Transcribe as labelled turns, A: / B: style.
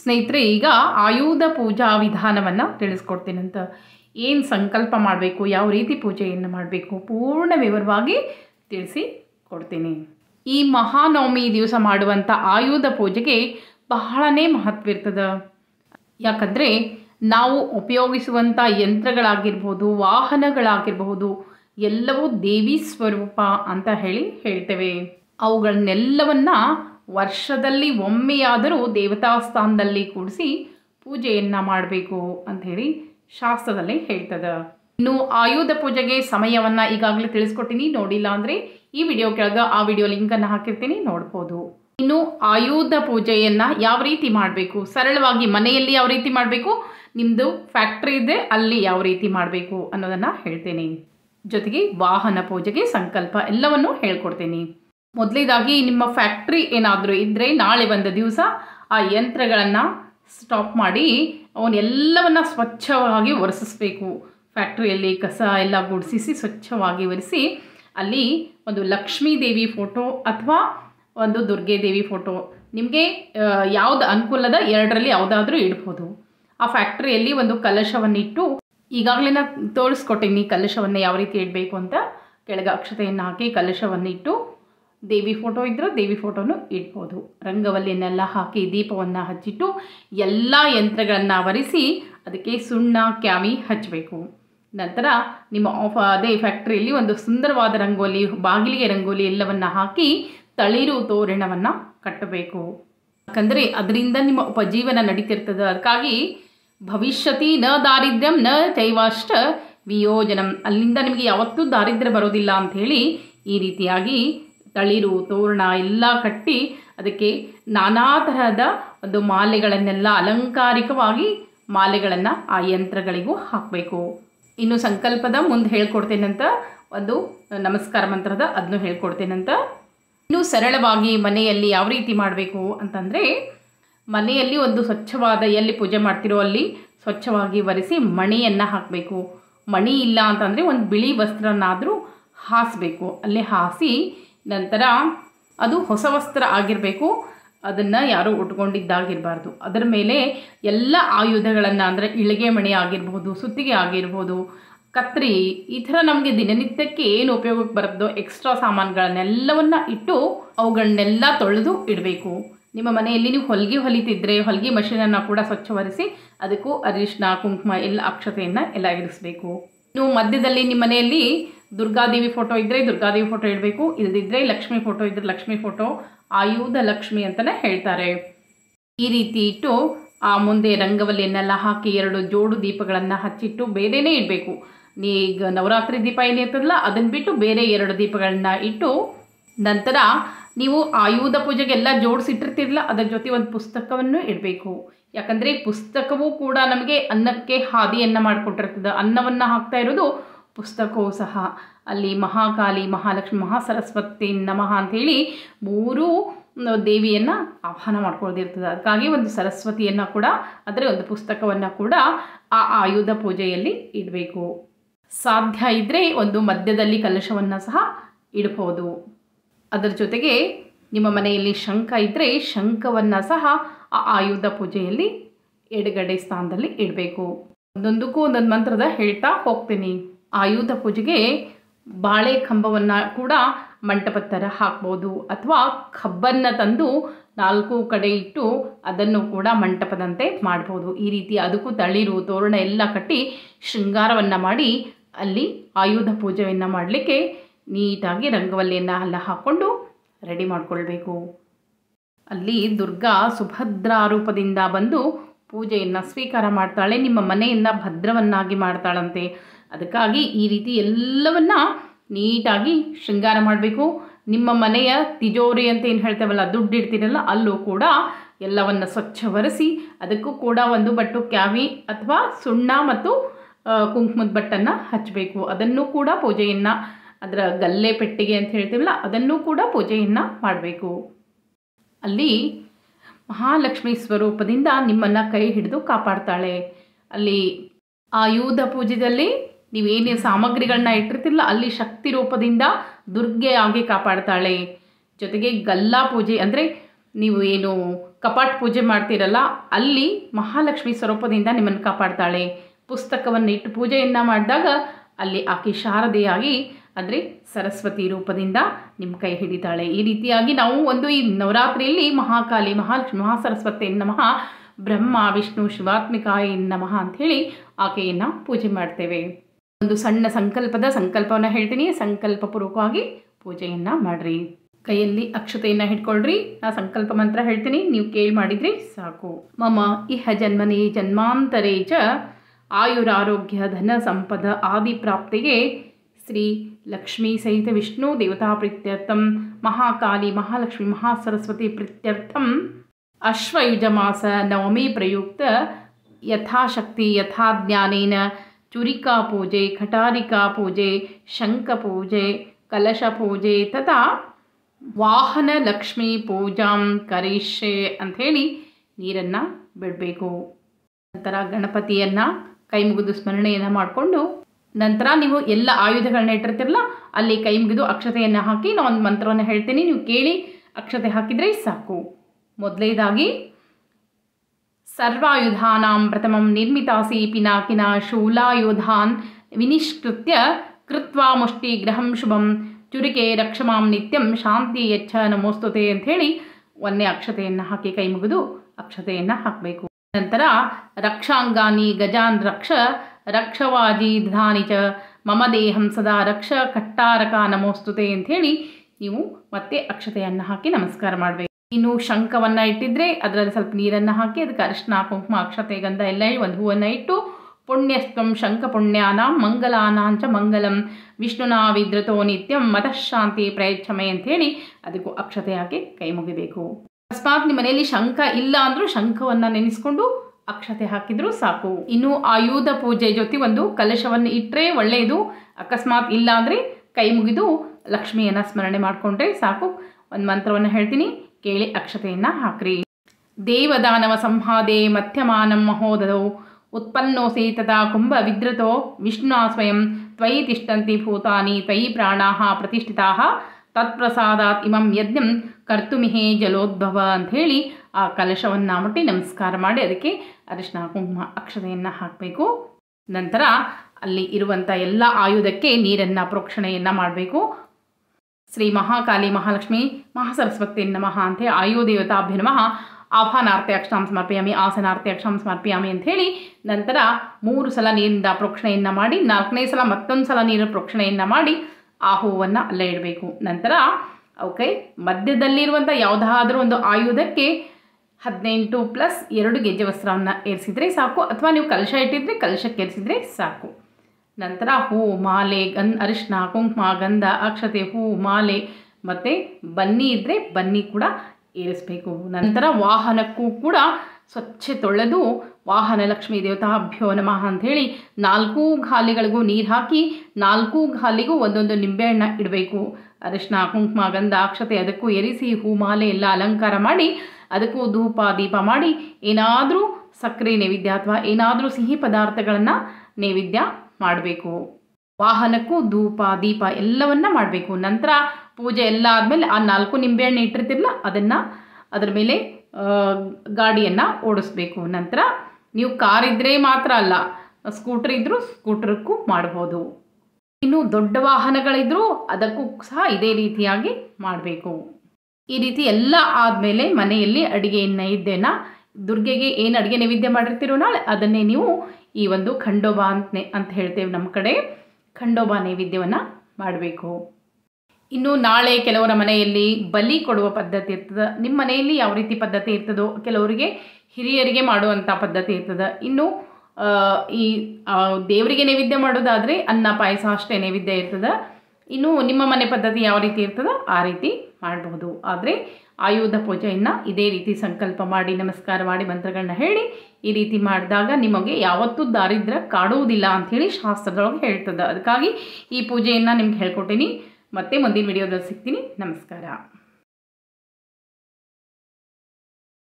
A: ಸ್ನೇಹಿತರೆ ಈಗ ಆಯುಧ ಪೂಜಾ ವಿಧಾನವನ್ನು ತಿಳಿಸ್ಕೊಡ್ತೀನಂತ ಏನು ಸಂಕಲ್ಪ ಮಾಡಬೇಕು ಯಾವ ರೀತಿ ಪೂಜೆಯನ್ನು ಮಾಡಬೇಕು ಪೂರ್ಣ ವಿವರವಾಗಿ ತಿಳಿಸಿ ಕೊಡ್ತೀನಿ ಈ ಮಹಾನವಮಿ ದಿವಸ ಮಾಡುವಂಥ ಆಯುಧ ಪೂಜೆಗೆ ಬಹಳನೇ ಮಹತ್ವ ಇರ್ತದೆ ಯಾಕಂದರೆ ನಾವು ಉಪಯೋಗಿಸುವಂಥ ಯಂತ್ರಗಳಾಗಿರ್ಬೋದು ವಾಹನಗಳಾಗಿರಬಹುದು ಎಲ್ಲವೂ ದೇವಿ ಸ್ವರೂಪ ಅಂತ ಹೇಳಿ ಹೇಳ್ತೇವೆ ಅವುಗಳನ್ನೆಲ್ಲವನ್ನ ವರ್ಷದಲ್ಲಿ ಒಮ್ಮೆಯಾದರೂ ದೇವತಾ ಸ್ಥಾನದಲ್ಲಿ ಕೂಡಿಸಿ ಪೂಜೆಯನ್ನು ಮಾಡಬೇಕು ಅಂಥೇಳಿ ಶಾಸ್ತ್ರದಲ್ಲಿ ಹೇಳ್ತದೆ ಇನ್ನು ಆಯುಧ ಪೂಜೆಗೆ ಸಮಯವನ್ನು ಈಗಾಗಲೇ ತಿಳಿಸ್ಕೊಟ್ಟಿನಿ ನೋಡಿಲ್ಲ ಅಂದರೆ ಈ ವಿಡಿಯೋ ಕೆಳಗೆ ಆ ವಿಡಿಯೋ ಲಿಂಕನ್ನು ಹಾಕಿರ್ತೀನಿ ನೋಡ್ಬೋದು ಇನ್ನು ಆಯುಧ ಪೂಜೆಯನ್ನು ಯಾವ ರೀತಿ ಮಾಡಬೇಕು ಸರಳವಾಗಿ ಮನೆಯಲ್ಲಿ ಯಾವ ರೀತಿ ಮಾಡಬೇಕು ನಿಮ್ಮದು ಫ್ಯಾಕ್ಟ್ರಿ ಇದೆ ಅಲ್ಲಿ ಯಾವ ರೀತಿ ಮಾಡಬೇಕು ಅನ್ನೋದನ್ನು ಹೇಳ್ತೇನೆ ಜೊತೆಗೆ ವಾಹನ ಪೂಜೆಗೆ ಸಂಕಲ್ಪ ಎಲ್ಲವನ್ನು ಹೇಳ್ಕೊಡ್ತೀನಿ ಮೊದಲೇದಾಗಿ ನಿಮ್ಮ ಫ್ಯಾಕ್ಟ್ರಿ ಏನಾದರೂ ಇದ್ದರೆ ನಾಳೆ ಒಂದು ದಿವಸ ಆ ಯಂತ್ರಗಳನ್ನು ಸ್ಟಾಪ್ ಮಾಡಿ ಅವನ್ನೆಲ್ಲವನ್ನು ಸ್ವಚ್ಛವಾಗಿ ಒರೆಸಿಸ್ಬೇಕು ಫ್ಯಾಕ್ಟ್ರಿಯಲ್ಲಿ ಕಸ ಎಲ್ಲ ಗುಡಿಸಿಸಿ ಸ್ವಚ್ಛವಾಗಿ ಒರೆಸಿ ಅಲ್ಲಿ ಒಂದು ಲಕ್ಷ್ಮೀ ದೇವಿ ಫೋಟೋ ಅಥವಾ ಒಂದು ದುರ್ಗೆ ದೇವಿ ಫೋಟೋ ನಿಮಗೆ ಯಾವ್ದು ಅನುಕೂಲದ ಎರಡರಲ್ಲಿ ಯಾವುದಾದ್ರೂ ಇಡ್ಬೋದು ಆ ಫ್ಯಾಕ್ಟ್ರಿಯಲ್ಲಿ ಒಂದು ಕಲಶವನ್ನಿಟ್ಟು ಈಗಾಗಲೇ ನಾನು ತೋರಿಸ್ಕೊಟ್ಟಿನಿ ಕಲಶವನ್ನು ಯಾವ ರೀತಿ ಇಡಬೇಕು ಅಂತ ಕೆಳಗೆ ಅಕ್ಷತೆಯನ್ನು ಹಾಕಿ ಕಲಶವನ್ನಿಟ್ಟು ದೇವಿ ಫೋಟೋ ಇದ್ದರೆ ದೇವಿ ಫೋಟೋನು ಇಡ್ಬೋದು ರಂಗವಲ್ಲಿಯನ್ನೆಲ್ಲ ಹಾಕಿ ದೀಪವನ್ನು ಹಚ್ಚಿಟ್ಟು ಎಲ್ಲ ಯಂತ್ರಗಳನ್ನು ವರಿಸಿ ಅದಕ್ಕೆ ಸುಣ್ಣ ಕ್ಯಾವಿ ಹಚ್ಚಬೇಕು ನಂತರ ನಿಮ್ಮ ಆಫ್ ಅದೇ ಫ್ಯಾಕ್ಟ್ರಿಯಲ್ಲಿ ಒಂದು ಸುಂದರವಾದ ರಂಗೋಲಿ ಬಾಗಿಲಿಗೆ ರಂಗೋಲಿ ಎಲ್ಲವನ್ನು ಹಾಕಿ ತಳಿರು ತೋರಣವನ್ನು ಕಟ್ಟಬೇಕು ಯಾಕಂದರೆ ಅದರಿಂದ ನಿಮ್ಮ ಉಪಜೀವನ ನಡೀತಿರ್ತದೆ ಅದಕ್ಕಾಗಿ ಭವಿಷ್ಯತಿ ನ ದಾರಿದ್ರ್ಯಂ ನ ಚೈವಾಷ್ಟ ವಿಯೋಜನಂ ಅಲ್ಲಿಂದ ನಿಮಗೆ ಯಾವತ್ತೂ ದಾರಿದ್ರ್ಯ ಬರೋದಿಲ್ಲ ಅಂಥೇಳಿ ಈ ರೀತಿಯಾಗಿ ತಳಿರು ತೋರಣ ಎಲ್ಲ ಕಟ್ಟಿ ಅದಕ್ಕೆ ನಾನಾ ತರಹದ ಒಂದು ಮಾಲೆಗಳನ್ನೆಲ್ಲ ಅಲಂಕಾರಿಕವಾಗಿ ಮಾಲೆಗಳನ್ನು ಆ ಯಂತ್ರಗಳಿಗೂ ಹಾಕಬೇಕು ಇನ್ನು ಸಂಕಲ್ಪದ ಮುಂದೆ ಹೇಳ್ಕೊಡ್ತೇನಂತ ಒಂದು ನಮಸ್ಕಾರ ಮಂತ್ರದ ಅದನ್ನು ಹೇಳ್ಕೊಡ್ತೇನಂತ ಇನ್ನು ಸರಳವಾಗಿ ಮನೆಯಲ್ಲಿ ಯಾವ ರೀತಿ ಮಾಡಬೇಕು ಅಂತಂದರೆ ಮನೆಯಲ್ಲಿ ಒಂದು ಸ್ವಚ್ಛವಾದ ಎಲ್ಲಿ ಪೂಜೆ ಮಾಡ್ತಿರೋ ಅಲ್ಲಿ ಸ್ವಚ್ಛವಾಗಿ ಒರೆಸಿ ಮಣಿಯನ್ನು ಹಾಕಬೇಕು ಮಣಿ ಇಲ್ಲ ಅಂತಂದರೆ ಒಂದು ಬಿಳಿ ವಸ್ತ್ರನಾದರೂ ಹಾಸಬೇಕು ಅಲ್ಲಿ ಹಾಸಿ ನಂತರ ಅದು ಹೊಸ ವಸ್ತ್ರ ಆಗಿರಬೇಕು ಅದನ್ನು ಯಾರೂ ಉಟ್ಕೊಂಡಿದ್ದಾಗಿರಬಾರ್ದು ಅದರ ಮೇಲೆ ಎಲ್ಲ ಆಯುಧಗಳನ್ನು ಅಂದರೆ ಇಳಿಗೆ ಮಣಿ ಆಗಿರ್ಬೋದು ಸುತ್ತಿಗೆ ಆಗಿರ್ಬೋದು ಕತ್ರಿ ಈ ಥರ ನಮಗೆ ದಿನನಿತ್ಯಕ್ಕೆ ಏನು ಉಪಯೋಗಕ್ಕೆ ಬರುತ್ತೋ ಎಕ್ಸ್ಟ್ರಾ ಸಾಮಾನುಗಳನ್ನೆಲ್ಲವನ್ನು ಇಟ್ಟು ಅವುಗಳನ್ನೆಲ್ಲ ತೊಳೆದು ಇಡಬೇಕು ನಿಮ್ಮ ಮನೆಯಲ್ಲಿ ನೀವು ಹೊಲಿಗೆ ಹೊಲಿತಿದ್ರೆ ಹೊಲಿಗೆ ಮಷೀನನ್ನು ಕೂಡ ಸ್ವಚ್ಛವರಿಸಿ ಅದಕ್ಕೂ ಅರಿಶಿನ ಕುಂಕುಮ ಎಲ್ಲ ಅಕ್ಷತೆಯನ್ನು ಎಲ್ಲ ಇರಿಸಬೇಕು ನೀವು ಮಧ್ಯದಲ್ಲಿ ನಿಮ್ಮ ಮನೆಯಲ್ಲಿ ದುರ್ಗಾದೇವಿ ಫೋಟೋ ಇದ್ದರೆ ದುರ್ಗಾದೇವಿ ಫೋಟೋ ಇಡಬೇಕು ಇಲ್ಲದಿದ್ದರೆ ಲಕ್ಷ್ಮಿ ಫೋಟೋ ಇದ್ದರೆ ಲಕ್ಷ್ಮಿ ಫೋಟೋ ಆಯುಧ ಲಕ್ಷ್ಮಿ ಅಂತಲೇ ಹೇಳ್ತಾರೆ ಈ ರೀತಿ ಇಟ್ಟು ಆ ಮುಂದೆ ರಂಗವಲ್ಲಿಯನ್ನೆಲ್ಲ ಹಾಕಿ ಎರಡು ಜೋಡು ದೀಪಗಳನ್ನು ಹಚ್ಚಿಟ್ಟು ಬೇರೆಯೇ ಇಡಬೇಕು ನೀ ಈಗ ನವರಾತ್ರಿ ದೀಪ ಏನಿರ್ತದಲ್ಲ ಅದನ್ನು ಬಿಟ್ಟು ಬೇರೆ ಎರಡು ದೀಪಗಳನ್ನ ಇಟ್ಟು ನಂತರ ನೀವು ಆಯುಧ ಪೂಜೆಗೆಲ್ಲ ಜೋಡಿಸಿಟ್ಟಿರ್ತಿರಲ್ಲ ಅದರ ಜೊತೆ ಒಂದು ಪುಸ್ತಕವನ್ನು ಇಡಬೇಕು ಯಾಕಂದರೆ ಪುಸ್ತಕವೂ ಕೂಡ ನಮಗೆ ಅನ್ನಕ್ಕೆ ಹಾದಿಯನ್ನು ಮಾಡಿಕೊಟ್ಟಿರ್ತದೆ ಅನ್ನವನ್ನು ಹಾಕ್ತಾ ಇರೋದು ಪುಸ್ತಕವೂ ಸಹ ಅಲ್ಲಿ ಮಹಾಕಾಲಿ ಮಹಾಲಕ್ಷ್ಮಿ ಮಹಾಸರಸ್ವತಿ ನಮಃ ಅಂಥೇಳಿ ಮೂರೂ ದೇವಿಯನ್ನು ಆಹ್ವಾನ ಮಾಡ್ಕೊಳ್ದಿರ್ತದೆ ಅದಕ್ಕಾಗಿ ಒಂದು ಸರಸ್ವತಿಯನ್ನು ಕೂಡ ಅಂದರೆ ಒಂದು ಪುಸ್ತಕವನ್ನು ಕೂಡ ಆ ಆಯುಧ ಪೂಜೆಯಲ್ಲಿ ಇಡಬೇಕು ಸಾಧ್ಯ ಇದ್ದರೆ ಒಂದು ಮಧ್ಯದಲ್ಲಿ ಕಲಶವನ್ನು ಸಹ ಇಡ್ಬೋದು ಅದರ ಜೊತೆಗೆ ನಿಮ್ಮ ಮನೆಯಲ್ಲಿ ಶಂಖ ಇದ್ದರೆ ಶಂಖವನ್ನು ಸಹ ಆ ಆಯುಧ ಪೂಜೆಯಲ್ಲಿ ಎಡಗಡೆ ಸ್ಥಾನದಲ್ಲಿ ಇಡಬೇಕು ಒಂದೊಂದಕ್ಕೂ ಒಂದೊಂದು ಮಂತ್ರದ ಹೇಳ್ತಾ ಹೋಗ್ತೀನಿ ಆಯುಧ ಪೂಜೆಗೆ ಬಾಳೆ ಕಂಬವನ್ನು ಕೂಡ ಮಂಟಪದ ಥರ ಹಾಕ್ಬೋದು ಅಥವಾ ಕಬ್ಬನ್ನು ತಂದು ನಾಲ್ಕು ಕಡೆ ಇಟ್ಟು ಅದನ್ನು ಕೂಡ ಮಂಟಪದಂತೆ ಮಾಡ್ಬೋದು ಈ ರೀತಿ ಅದಕ್ಕೂ ತಳಿರು ತೋರಣ ಎಲ್ಲ ಕಟ್ಟಿ ಶೃಂಗಾರವನ್ನು ಮಾಡಿ ಅಲ್ಲಿ ಆಯುಧ ಪೂಜೆಯನ್ನು ಮಾಡಲಿಕ್ಕೆ ನೀಟಾಗಿ ರಂಗವಲ್ಲಿಯನ್ನು ಎಲ್ಲ ಹಾಕ್ಕೊಂಡು ರೆಡಿ ಮಾಡಿಕೊಳ್ಬೇಕು ಅಲ್ಲಿ ದುರ್ಗಾ ಸುಭದ್ರಾ ರೂಪದಿಂದ ಬಂದು ಪೂಜೆಯನ್ನು ಸ್ವೀಕಾರ ಮಾಡ್ತಾಳೆ ನಿಮ್ಮ ಮನೆಯನ್ನು ಭದ್ರವನ್ನಾಗಿ ಮಾಡ್ತಾಳಂತೆ ಅದಕ್ಕಾಗಿ ಈ ರೀತಿ ಎಲ್ಲವನ್ನ ನೀಟಾಗಿ ಶೃಂಗಾರ ಮಾಡಬೇಕು ನಿಮ್ಮ ಮನೆಯ ತಿಜೋರಿ ಅಂತ ಏನು ಹೇಳ್ತೇವಲ್ಲ ದುಡ್ಡು ಇಡ್ತೀರಲ್ಲ ಅಲ್ಲೂ ಕೂಡ ಎಲ್ಲವನ್ನು ಸ್ವಚ್ಛ ಒರೆಸಿ ಅದಕ್ಕೂ ಕೂಡ ಒಂದು ಬಟ್ಟು ಕ್ಯಾವಿ ಅಥವಾ ಸುಣ್ಣ ಮತ್ತು ಕುಂಕುಮದ ಬಟ್ಟನ್ನು ಹಚ್ಚಬೇಕು ಅದನ್ನು ಕೂಡ ಪೂಜೆಯನ್ನು ಅದರ ಗಲ್ಲೆ ಪೆಟ್ಟಿಗೆ ಅಂತ ಹೇಳ್ತೀವಲ್ಲ ಅದನ್ನು ಕೂಡ ಪೂಜೆಯನ್ನು ಮಾಡಬೇಕು ಅಲ್ಲಿ ಮಹಾಲಕ್ಷ್ಮಿ ಸ್ವರೂಪದಿಂದ ನಿಮ್ಮನ್ನು ಕೈ ಹಿಡಿದು ಕಾಪಾಡ್ತಾಳೆ ಅಲ್ಲಿ ಆಯುಧ ಪೂಜೆಯಲ್ಲಿ ನೀವೇನೇ ಸಾಮಗ್ರಿಗಳನ್ನ ಇಟ್ಟಿರ್ತಿರಲ್ಲ ಅಲ್ಲಿ ಶಕ್ತಿ ರೂಪದಿಂದ ದುರ್ಗೆ ಆಗಿ ಕಾಪಾಡ್ತಾಳೆ ಜೊತೆಗೆ ಗಲ್ಲಾ ಪೂಜೆ ಅಂದರೆ ನೀವು ಏನು ಕಪಾಟ್ ಪೂಜೆ ಮಾಡ್ತೀರಲ್ಲ ಅಲ್ಲಿ ಮಹಾಲಕ್ಷ್ಮಿ ಸ್ವರೂಪದಿಂದ ನಿಮ್ಮನ್ನು ಕಾಪಾಡ್ತಾಳೆ ಪುಸ್ತಕವನ್ನು ಇಟ್ಟು ಪೂಜೆಯನ್ನು ಮಾಡಿದಾಗ ಅಲ್ಲಿ ಆಕೆ ಶಾರದೆಯಾಗಿ ಅಂದರೆ ಸರಸ್ವತಿ ರೂಪದಿಂದ ನಿಮ್ಮ ಕೈ ಹಿಡಿತಾಳೆ ಈ ರೀತಿಯಾಗಿ ನಾವು ಒಂದು ಈ ನವರಾತ್ರಿಯಲ್ಲಿ ಮಹಾಕಾಲಿ ಮಹಾಲಕ್ಷ್ಮಿ ಮಹಾಸರಸ್ವತಿ ನಮಃ ಬ್ರಹ್ಮ ವಿಷ್ಣು ಶಿವಾತ್ಮಿಕಾಯ ನಮಃ ಅಂಥೇಳಿ ಆಕೆಯನ್ನು ಪೂಜೆ ಮಾಡ್ತೇವೆ ಒಂದು ಸಣ್ಣ ಸಂಕಲ್ಪದ ಸಂಕಲ್ಪವನ್ನು ಹೇಳ್ತೀನಿ ಸಂಕಲ್ಪಪೂರ್ವಕವಾಗಿ ಪೂಜೆಯನ್ನು ಮಾಡಿರಿ ಕೈಯಲ್ಲಿ ಅಕ್ಷತೆಯನ್ನು ಹಿಡ್ಕೊಳ್ರಿ ನಾ ಸಂಕಲ್ಪ ಮಂತ್ರ ಹೇಳ್ತೀನಿ ನೀವು ಕೇಳಿ ಮಾಡಿದ್ರಿ ಸಾಕು ಮಮ ಇಹ ಜನ್ಮನಿ ಜನ್ಮಾಂತರೇ ಚ ಆಯುರಾರೋಗ್ಯ ಧನ ಸಂಪದ ಆದಿ ಪ್ರಾಪ್ತಿಗೆ ಶ್ರೀ ಲಕ್ಷ್ಮೀ ಸಹಿತ ವಿಷ್ಣು ದೇವತಾ ಪ್ರೀತ್ಯರ್ಥಂ ಮಹಾಕಾಲಿ ಮಹಾಲಕ್ಷ್ಮಿ ಮಹಾಸರಸ್ವತಿ ಪ್ರೀತ್ಯರ್ಥಂ ಅಶ್ವಯುಜ ಮಾಸ ನವಮಿ ಪ್ರಯುಕ್ತ ಯಥಾಶಕ್ತಿ ಯಥಾ ಜ್ಞಾನೇನ ಚುರಿಕಾ ಪೂಜೆ ಖಟಾರಿಕಾ ಪೂಜೆ ಶಂಖ ಪೂಜೆ ಕಲಶ ಪೂಜೆ ತಥಾ ವಾಹನ ಲಕ್ಷ್ಮೀ ಪೂಜಾಂ ಕರಿಷ್ಯೆ ಅಂಥೇಳಿ ನೀರನ್ನು ಬಿಡಬೇಕು ನಂತರ ಗಣಪತಿಯನ್ನು ಕೈ ಮುಗಿದು ಸ್ಮರಣೆಯನ್ನು ಮಾಡಿಕೊಂಡು ನಂತರ ನೀವು ಎಲ್ಲ ಆಯುಧಗಳನ್ನ ಇಟ್ಟಿರ್ತಿರಲ್ಲ ಅಲ್ಲಿ ಕೈ ಮುಗಿದು ಅಕ್ಷತೆಯನ್ನು ಹಾಕಿ ನಾನು ಒಂದು ಮಂತ್ರವನ್ನು ಹೇಳ್ತೀನಿ ನೀವು ಕೇಳಿ ಅಕ್ಷತೆ ಹಾಕಿದರೆ ಸಾಕು ಮೊದಲನೇದಾಗಿ ಸರ್ವಾಯುಧಾನಾಂ ಪ್ರಥಮಂ ನಿರ್ಮಿತಾಸಿ ಪಿನಾಕಿನ ಶೂಲಾಯುಧಾನ್ ವಿನಿಷ್ಕೃತ್ಯ ಕೃತ್ವಾ ಮುಷ್ಟಿ ಗ್ರಹಂ ಶುಭಂ ಚುರಿಕೆ ರಕ್ಷಮಾಂ ನಿತ್ಯಂ ಶಾಂತಿ ಯಚ್ಛ ನಮೋಸ್ತುತೆ ಅಂಥೇಳಿ ಒಂದೇ ಅಕ್ಷತೆಯನ್ನು ಹಾಕಿ ಕೈ ಮುಗಿದು ಅಕ್ಷತೆಯನ್ನು ಹಾಕಬೇಕು ನಂತರ ರಕ್ಷಾಂಗಾನಿ ಗಜಾನ್ ರಕ್ಷ ರಕ್ಷವಾಜಿ ಧಾನಿ ಚ ಮಮ ದೇಹಂ ಸದಾ ರಕ್ಷ ಕಟ್ಟಾರಕ ನಮೋಸ್ತುತೆ ಅಂಥೇಳಿ ನೀವು ಮತ್ತೆ ಅಕ್ಷತೆಯನ್ನು ಹಾಕಿ ನಮಸ್ಕಾರ ಮಾಡಬೇಕು ಇನ್ನು ಶಂಖವನ್ನು ಇಟ್ಟಿದ್ರೆ ಅದರಲ್ಲಿ ಸ್ವಲ್ಪ ನೀರನ್ನು ಹಾಕಿ ಅದಕ್ಕೆ ಅರಿಶಿನ ಕುಂಕುಮ ಅಕ್ಷತೆ ಗಂಧ ಎಲ್ಲ ಹೇಳಿ ಒಂದು ಹೂವನ್ನು ಇಟ್ಟು ಪುಣ್ಯಸ್ತ್ವಂ ಶಂಖ ಪುಣ್ಯಾನಾಂ ಮಂಗಲಾನಾಂಚ ಮಂಗಲಂ ವಿಷ್ಣುನಾ ವಿದ್ರತೋ ನಿತ್ಯಂ ಮತಃಶಾಂತಿ ಪ್ರಯಚ್ಛಮೆ ಅಂಥೇಳಿ ಅದಕ್ಕೂ ಅಕ್ಷತೆ ಹಾಕಿ ಕೈ ಮುಗಿಬೇಕು ಅಕಸ್ಮಾತ್ ನಿಮ್ಮ ಮನೆಯಲ್ಲಿ ಶಂಖ ಇಲ್ಲ ಅಂದರೂ ಶಂಖವನ್ನು ನೆನೆಸ್ಕೊಂಡು ಅಕ್ಷತೆ ಹಾಕಿದರೂ ಸಾಕು ಇನ್ನು ಆಯುಧ ಪೂಜೆ ಜೊತೆ ಒಂದು ಕಲಶವನ್ನು ಇಟ್ಟರೆ ಒಳ್ಳೆಯದು ಅಕಸ್ಮಾತ್ ಇಲ್ಲ ಅಂದರೆ ಕೈ ಮುಗಿದು ಲಕ್ಷ್ಮಿಯನ್ನು ಸ್ಮರಣೆ ಮಾಡಿಕೊಂಡ್ರೆ ಸಾಕು ಒಂದು ಮಂತ್ರವನ್ನು ಹೇಳ್ತೀನಿ ಕೇಳಿ ಅಕ್ಷತೆಯನ್ನು ಹಾಕ್ರಿ ದೇವದಾನವ ಸಂಹಾದೆ ಮಧ್ಯಮಾನಂ ಮಹೋದದೌ ಉತ್ಪನ್ನೋಸಿ ತಥಾ ಕುಂಭ ವಿದ್ರತೋ ವಿಷ್ಣುನಾ ಸ್ವಯಂ ತ್ವಯಿ ತಿಷ್ಟಂತಿ ಭೂತಾನಿ ತ್ವಯಿ ಪ್ರಾಣಾಹ ಪ್ರತಿಷ್ಠಿತಾಹ ತತ್ಪ್ರಸಾದಾತ್ ಇಮಂ ಯಜ್ಞಂ ಕರ್ತುಮಿಹೇ ಜಲೋದ್ಭವ ಅಂಥೇಳಿ ಆ ಕಲಶವನ್ನು ಮುಟ್ಟಿ ನಮಸ್ಕಾರ ಮಾಡಿ ಅದಕ್ಕೆ ಅರಿಶಿನ ಕುಂಕುಮ ಅಕ್ಷತೆಯನ್ನು ಹಾಕಬೇಕು ನಂತರ ಅಲ್ಲಿ ಇರುವಂಥ ಎಲ್ಲ ಆಯುಧಕ್ಕೆ ನೀರನ್ನು ಪ್ರೋಕ್ಷಣೆಯನ್ನು ಮಾಡಬೇಕು ಶ್ರೀ ಮಹಾಕಾಲಿ ಮಹಾಲಕ್ಷ್ಮಿ ಮಹಾಸರಸ್ವತಿ ನಮಃ ಅಂತೆ ಆಯುದೇವತಾಭ್ಯ ನಮಃ ಆಹ್ವಾನಾರ್ಥಿ ಅಕ್ಷಾಂ ಸಮರ್ಪಯಾಮಿ ಆಸನಾರ್ಥಿ ಅಕ್ಷಾಂ ಸಮರ್ಪಯಾಮಿ ಅಂತ ಹೇಳಿ ನಂತರ ಮೂರು ಸಲ ನೀರಿನಿಂದ ಪ್ರೋಕ್ಷಣೆಯನ್ನು ಮಾಡಿ ನಾಲ್ಕನೇ ಸಲ ಮತ್ತೊಂದು ಸಲ ನೀರು ಪ್ರೋಕ್ಷಣೆಯನ್ನು ಮಾಡಿ ಆ ಹೂವನ್ನು ಅಲ್ಲೇ ಇಡಬೇಕು ನಂತರ ಓಕೆ ಮಧ್ಯದಲ್ಲಿರುವಂಥ ಯಾವುದಾದ್ರೂ ಒಂದು ಆಯುಧಕ್ಕೆ ಹದಿನೆಂಟು ಪ್ಲಸ್ ಎರಡು ಗೆಜ್ಜೆ ವಸ್ತ್ರವನ್ನು ಏರಿಸಿದರೆ ಸಾಕು ಅಥವಾ ನೀವು ಕಲಶ ಇಟ್ಟಿದ್ರೆ ಕಲಶಕ್ಕೆ ಏರಿಸಿದರೆ ಸಾಕು ನಂತರ ಹೂ ಮಾಲೆ ಗನ್ ಅರಿಶಿನ ಕುಂಕುಮ ಗಂಧ ಅಕ್ಷತೆ ಹೂ ಮಾಲೆ ಮತ್ತು ಬನ್ನಿ ಇದ್ದರೆ ಬನ್ನಿ ಕೂಡ ಏರಿಸಬೇಕು ನಂತರ ವಾಹನಕ್ಕೂ ಕೂಡ ಸ್ವಚ್ಛ ತೊಳೆದು ವಾಹನ ಲಕ್ಷ್ಮೀ ದೇವತಾಭ್ಯೋ ನಮಃ ಅಂಥೇಳಿ ನಾಲ್ಕು ಗಾಲಿಗಳಿಗೂ ನೀರು ಹಾಕಿ ನಾಲ್ಕು ಗಾಲಿಗೂ ಒಂದೊಂದು ನಿಂಬೆಹಣ್ಣ ಇಡಬೇಕು ಅರಿಶಿನ ಕುಂಕುಮ ಗಂಧ ಅಕ್ಷತೆ ಅದಕ್ಕೂ ಎರಿಸಿ ಹೂ ಮಾಲೆ ಎಲ್ಲ ಅಲಂಕಾರ ಮಾಡಿ ಅದಕ್ಕೂ ಧೂಪ ದೀಪ ಮಾಡಿ ಏನಾದರೂ ಸಕ್ಕರೆ ನೈವೇದ್ಯ ಅಥವಾ ಏನಾದರೂ ಸಿಹಿ ಪದಾರ್ಥಗಳನ್ನು ನೈವೇದ್ಯ ಮಾಡಬೇಕು ವಾಹನಕ್ಕೂ ಧೂಪ ದೀಪ ಎಲ್ಲವನ್ನ ಮಾಡಬೇಕು ನಂತರ ಪೂಜೆ ಎಲ್ಲ ಆದಮೇಲೆ ಆ ನಾಲ್ಕು ನಿಂಬೆಹಣ್ಣು ಇಟ್ಟಿರ್ತಿರಲ್ಲ ಅದನ್ನು ಅದರ ಮೇಲೆ ಗಾಡಿಯನ್ನು ಓಡಿಸ್ಬೇಕು ನಂತರ ನೀವು ಕಾರ್ ಇದ್ದರೆ ಮಾತ್ರ ಅಲ್ಲ ಸ್ಕೂಟ್ರ್ ಇದ್ದರೂ ಸ್ಕೂಟ್ರಕ್ಕೂ ಮಾಡ್ಬೋದು ಇನ್ನು ದೊಡ್ಡ ವಾಹನಗಳಿದ್ದರೂ ಅದಕ್ಕೂ ಸಹ ಇದೇ ರೀತಿಯಾಗಿ ಮಾಡಬೇಕು ಈ ರೀತಿ ಎಲ್ಲ ಆದಮೇಲೆ ಮನೆಯಲ್ಲಿ ಅಡುಗೆ ನೈವೇದ್ಯನ ದುರ್ಗೆಗೆ ಏನು ಅಡುಗೆ ನೈವೇದ್ಯ ಮಾಡಿರ್ತೀರೋ ನಾಳೆ ಅದನ್ನೇ ನೀವು ಈ ಒಂದು ಖಂಡೋಬ ಅಂತ ಅಂತ ಹೇಳ್ತೇವೆ ನಮ್ಮ ಕಡೆ ಖಂಡೋಬ ನೈವೇದ್ಯವನ್ನು ಮಾಡಬೇಕು ಇನ್ನು ನಾಳೆ ಕೆಲವರ ಮನೆಯಲ್ಲಿ ಬಲಿ ಕೊಡುವ ಪದ್ಧತಿ ಇರ್ತದೆ ನಿಮ್ಮ ಮನೆಯಲ್ಲಿ ಯಾವ ರೀತಿ ಪದ್ಧತಿ ಇರ್ತದೋ ಕೆಲವರಿಗೆ ಹಿರಿಯರಿಗೆ ಮಾಡುವಂಥ ಪದ್ಧತಿ ಇರ್ತದೆ ಇನ್ನು ಈ ದೇವರಿಗೆ ನೈವೇದ್ಯ ಮಾಡೋದಾದರೆ ಅನ್ನ ಪಾಯಸ ಅಷ್ಟೇ ನೈವೇದ್ಯ ಇರ್ತದೆ ಇನ್ನು ನಿಮ್ಮ ಮನೆ ಪದ್ಧತಿ ಯಾವ ರೀತಿ ಇರ್ತದೋ ಆ ರೀತಿ ಮಾಡಬಹುದು ಆದರೆ ಆಯುಧ ಪೂಜೆಯನ್ನು ಇದೇ ರೀತಿ ಸಂಕಲ್ಪ ಮಾಡಿ ನಮಸ್ಕಾರ ಮಾಡಿ ಮಂತ್ರಗಳನ್ನ ಹೇಳಿ ಈ ರೀತಿ ಮಾಡಿದಾಗ ನಿಮಗೆ ಯಾವತ್ತೂ ದಾರಿದ್ರ್ಯ ಕಾಡುವುದಿಲ್ಲ ಅಂಥೇಳಿ ಶಾಸ್ತ್ರದೊಳಗೆ ಹೇಳ್ತದೆ ಅದಕ್ಕಾಗಿ ಈ ಪೂಜೆಯನ್ನು ನಿಮ್ಗೆ ಹೇಳ್ಕೊಟ್ಟೀನಿ ಮತ್ತೆ ಮುಂದಿನ ವಿಡಿಯೋದಲ್ಲಿ ಸಿಗ್ತೀನಿ ನಮಸ್ಕಾರ